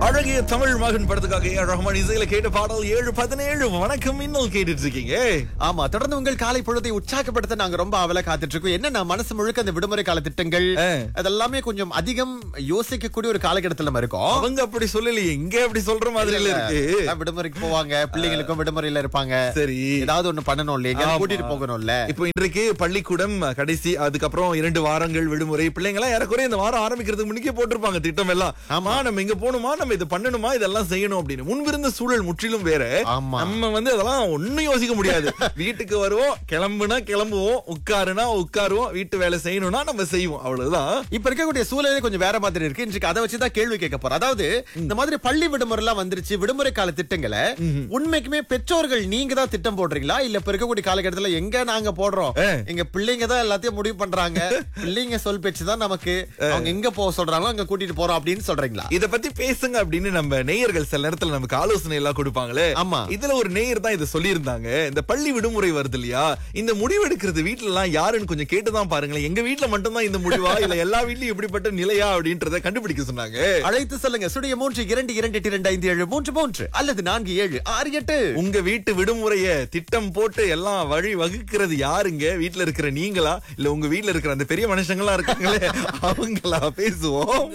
அழகிய தமிழ் மகன் படத்துக்காக ஏ ரஹ்மான் இசையில கேட்ட பாடல் ஏழு பதினேழு வணக்கம் இன்னும் கேட்டுட்டு இருக்கீங்க ஆமா தொடர்ந்து உங்கள் காலை பொழுதை உற்சாகப்படுத்த நாங்க ரொம்ப அவல காத்துட்டு இருக்கோம் என்ன மனசு முழுக்க அந்த விடுமுறை கால திட்டங்கள் ஆ. அதெல்லாமே கொஞ்சம் அதிகம் யோசிக்கக்கூடிய ஒரு காலகட்டத்துல நம்ம இருக்கோம் அவங்க அப்படி சொல்லலையே இங்க அப்படி சொல்ற மாதிரி இருக்கு எல்லாம் விடுமுறைக்கு போவாங்க பிள்ளைங்களுக்கும் விடுமுறையில இருப்பாங்க சரி ஏதாவது ஒண்ணு பண்ணணும் இல்லையா எங்கேயாவது ஆமா. கூட்டிட்டு போகணும்ல இப்போ இன்றைக்கு பள்ளிக்கூடம் கடைசி அதுக்கப்புறம் இரண்டு வாரங்கள் விடுமுறை பிள்ளைங்க எல்லாம் ஏறக்குறைய இந்த வாரம் ஆரம்பிக்கிறதுக்கு முன்னக்கே போட்டிருப்பாங்க திட்டம் எல்லாம் ஆமா நம்ம இங்க போகணுமா நம்ம இது பண்ணணுமா இதெல்லாம் செய்யணும் அப்படின்னு முன்பிருந்த சூழல் முற்றிலும் வேற ஆமா. நம்ம வந்து அதெல்லாம் ஒண்ணும் யோசிக்க முடியாது வீட்டுக்கு வருவோம் கிளம்புனா கிளம்புவோம் உட்காருனா உட்காருவோம் வீட்டு வேலை செய்யணும்னா நம்ம செய்வோம் அவ்வளவுதான் இப்ப இருக்கக்கூடிய சூழலே கொஞ்சம் வேற மாதிரி இருக்கு இன்றைக்கு அதை வச்சுதான் கேள்வி கேட்க போறோம் அதாவது இந்த மாதிரி பள்ளி விடுமுறை எல்லாம் வந்துருச்சு விடுமுறை கால திட்டங்களை உண்மைக்குமே பெற்றோர்கள் நீங்க தான் திட்டம் போடுறீங்களா இல்ல இப்ப இருக்கக்கூடிய காலகட்டத்துல எங்க நாங்க போடுறோம் ஆ. எங்க பிள்ளைங்க தான் எல்லாத்தையும் முடிவு பண்றாங்க பிள்ளைங்க சொல் பேச்சு தான் நமக்கு அவங்க எங்க போக சொல்றாங்களோ அங்க கூட்டிட்டு போறோம் அப்படின்னு சொல்றீங்களா இத பத்தி பேசுங்க அப்படின்னு நம்ம நேயர்கள் சில நேரத்துல நமக்கு ஆலோசனை எல்லாம் கொடுப்பாங்களே ஆமா. இதுல ஒரு நேயர் தான் இதை சொல்லியிருந்தாங்க இந்த பள்ளி விடுமுறை வருது இல்லையா இந்த முடிவு எடுக்கிறது வீட்டுல எல்லாம் யாருன்னு கொஞ்சம் கேட்டுதான் பாருங்களேன் எங்க வீட்டுல மட்டும்தான் இந்த முடிவா இல்ல எல்லா வீட்லயும் இப்படிப்பட்ட நிலையா அப்படின்றத கண்டுபிடிக்க சொன்னாங்க அழைத்து சொல்லுங்க சுடைய மூன்று இரண்டு இரண்டு எட்டு இரண்டு ஐந்து ஏழு மூன்று மூன்று அல்லது நான்கு ஏழு ஆறு எட்டு உங்க வீட்டு விடுமுறைய திட்டம் போட்டு எல்லாம் வழி வகுக்கிறது யாருங்க வீட்டுல இருக்கிற நீங்களா இல்ல உங்க வீட்டுல இருக்கிற அந்த பெரிய மனுஷங்களா இருக்காங்களே அவங்களா பேசுவோம்